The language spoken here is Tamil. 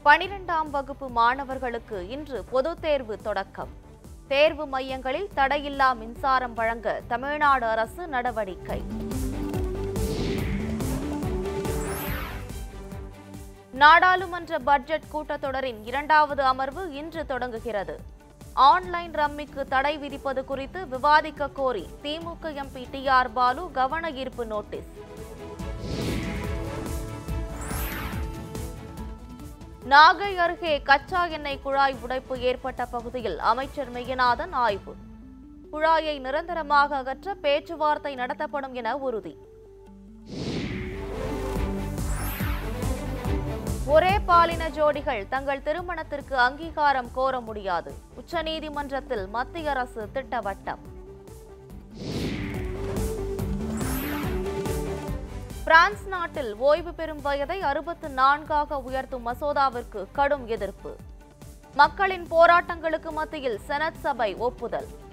பனிரெண்டாம் வகுப்பு மாணவர்களுக்கு இன்று பொதுத் தேர்வு தொடக்கம் தேர்வு மையங்களில் தடையில்லா மின்சாரம் வழங்க தமிழ்நாடு அரசு நடவடிக்கை நாடாளுமன்ற பட்ஜெட் கூட்டத்தொடரின் இரண்டாவது அமர்வு இன்று தொடங்குகிறது ஆன்லைன் ரம்மிக்கு தடை விதிப்பது குறித்து விவாதிக்க கோரி DMK MP T R Baalu கவன ஈர்ப்பு நோட்டீஸ் நாகை அருகே கச்சா எண்ணெய் குழாய் உடைப்பு ஏற்பட்ட பகுதியில் அமைச்சர் மெய்யநாதன் ஆய்வு குழாயை நிரந்தரமாக அகற்ற பேச்சுவார்த்தை நடத்தப்படும் என உறுதி ஒரே பாலின ஜோடிகள் தங்கள் திருமணத்திற்கு அங்கீகாரம் கோர முடியாது உச்சநீதிமன்றத்தில் மத்திய அரசு திட்டவட்டம் பிரான்ஸ் நாட்டில் ஓய்வு பெறும் வயதை அறுபத்து நான்காக உயர்த்தும் மசோதாவிற்கு கடும் எதிர்ப்பு மக்களின் போராட்டங்களுக்கு மத்தியில் செனட் சபை ஒப்புதல்